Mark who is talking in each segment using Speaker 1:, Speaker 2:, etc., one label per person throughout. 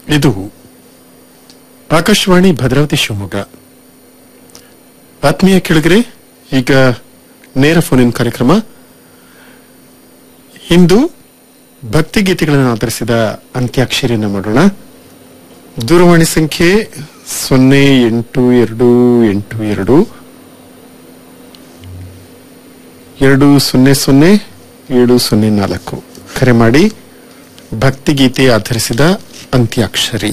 Speaker 1: ಇದು ಆಕಾಶವಾಣಿ ಭದ್ರಾವತಿ ಶಿವಮೊಗ್ಗ ಆತ್ಮೀಯ ಕೆಳಗರೆ ಈಗ ನೇರ ಫೋನಿನ್ ಕಾರ್ಯಕ್ರಮ ಇಂದು ಭಕ್ತಿಗೀತೆಗಳನ್ನು ಆಧರಿಸಿದ ಅಂತ್ಯಾಕ್ಷರಿಯನ್ನು ಮಾಡೋಣ ದೂರವಾಣಿ ಸಂಖ್ಯೆ ಸೊನ್ನೆ ಎಂಟು ಎರಡು ಎಂಟು ಎರಡು ಎರಡು ಸೊನ್ನೆ ಸೊನ್ನೆ ಏಳು ಸೊನ್ನೆ ನಾಲ್ಕು ಕರೆ ಮಾಡಿ ಭಕ್ತಿಗೀತೆ ಆಧರಿಸಿದ ಅಂತ್ಯಾಕ್ಷರಿ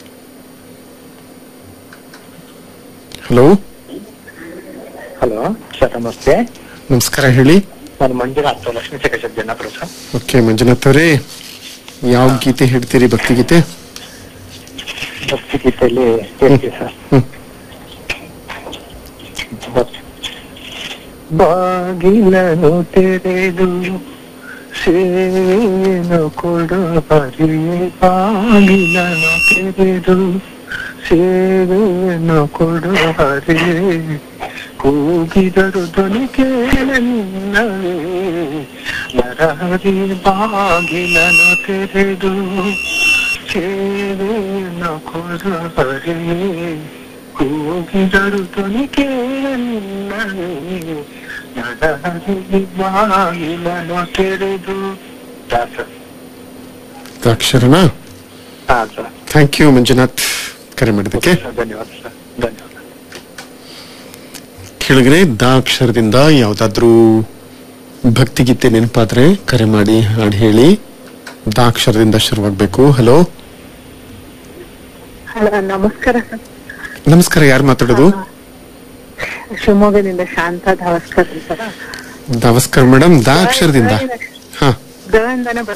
Speaker 1: ಹಲೋ
Speaker 2: ಹಲೋ ಸರ್ ನಮಸ್ತೆ
Speaker 1: ನಮಸ್ಕಾರ ಹೇಳಿ
Speaker 2: ನಾನು ಮಂಜುನಾಥ್ ಲಕ್ಷ್ಮೀ ಶೇಖರ್ ಜನ್ನಾಪುರ ಸರ್
Speaker 1: ಓಕೆ ಮಂಜುನಾಥ್ ಅವರೇ ಯಾವ ಗೀತೆ ಹೇಳ್ತೀರಿ ಭಕ್ತಿಗೀತೆ
Speaker 2: ಭಕ್ತಿ ಗೀತೆಯಲ್ಲಿ ಹೇಳ್ತೀವಿ ಸರ್
Speaker 1: ಹ್ಮ್.
Speaker 2: ಭಕ್- ಬಾಗಿಲನು ತೆರೆದು ಸೇನು ಕೊಡು ಹರಿಯೇ ಬಾಗಿಲನು ತೆರೆದು ಸೇವೆಯನ್ನು ಕೊಡು ಹರಿಯೇ ಕೂಗಿದರು ಧ್ವನಿ ಕೇಳಲಿಲ್ಲವೇ ನರಹರಿ ಬಾಗಿಲನು ತೆರೆದು ಸೇವೆಯನ್ನು ಕೊಡು ಹರಿಯೇ ಕೂಗಿದರು ಧ್ವನಿ ಕೇಳಲಿಲ್ಲವೇ ನರಹರಿ ಬಾಗಿಲನು ತೆರೆದು ಹಾ ಸರ್
Speaker 1: ಅಕ್ಷರನ
Speaker 2: ಹಾ ಸರ್
Speaker 1: ಥ್ಯಾಂಕ್ ಯು ಮಂಜುನಾಥ್ ಕರೆ ಮಾಡಿದ್ದಕ್ಕೆ
Speaker 2: ಸರ್, ಧನ್ಯವಾದ ಸರ್ ಧನ್ಯವಾದ
Speaker 1: ಕೆಳಗಡೆ ದ ಅಕ್ಷರದಿಂದ ಯಾವ್ದಾದ್ರೂ ಭಕ್ತಿಗೀತೆ ನೆನಪಾದ್ರೆ ಕರೆ ಮಾಡಿ ಹಾಡು ಹೇಳಿ ದ ಅಕ್ಷರದಿಂದ ಶುರುವಾಗಬೇಕು ಹಲೋ
Speaker 3: ಹಲೋ ನಮಸ್ಕಾರ ಸರ್
Speaker 1: ನಮಸ್ಕಾರ ಯಾರು ಮಾತಾಡೋದು
Speaker 3: ಶಿವಮೊಗ್ಗದಿಂದ ಶಾಂತ ಧಾವಸ್ಕರ್ ಸರ್
Speaker 1: ನಮಸ್ಕಾರ ಮೇಡಮ್ ದ ಅಕ್ಷರದಿಂದ ಹಾ
Speaker 3: ದ ಇಂದಾನೆ